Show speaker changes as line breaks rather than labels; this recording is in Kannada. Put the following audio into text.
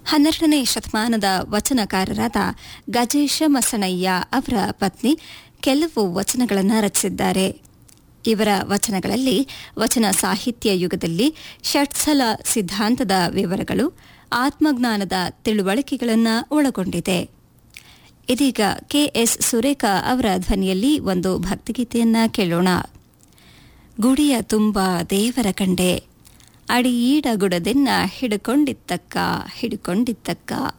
ಹನ್ನೆರಡನೇ ಶತಮಾನದ ವಚನಕಾರರಾದ ಗಜೇಶ ಮಸಣಯ್ಯ ಅವರ ಪತ್ನಿ ಕೆಲವು ವಚನಗಳನ್ನು ರಚಿಸಿದ್ದಾರೆ ಇವರ ವಚನಗಳಲ್ಲಿ ವಚನ ಸಾಹಿತ್ಯ ಯುಗದಲ್ಲಿ ಷಟ್ಸಲ ಸಿದ್ಧಾಂತದ ವಿವರಗಳು ಆತ್ಮಜ್ಞಾನದ ತಿಳುವಳಿಕೆಗಳನ್ನು ಒಳಗೊಂಡಿದೆ ಇದೀಗ ಕೆಎಸ್ ಸುರೇಖಾ ಅವರ ಧ್ವನಿಯಲ್ಲಿ ಒಂದು ಭಕ್ತಿಗೀತೆಯನ್ನ ಕೇಳೋಣ ಗುಡಿಯ ತುಂಬ ದೇವರ ಕಂಡೆ ಅಡಿಯೀಡ ಗುಡದೆನ್ನ ಹಿಡ್ಕೊಂಡಿತ್ತಕ್ಕ ಹಿಡ್ಕೊಂಡಿತ್ತಕ್ಕ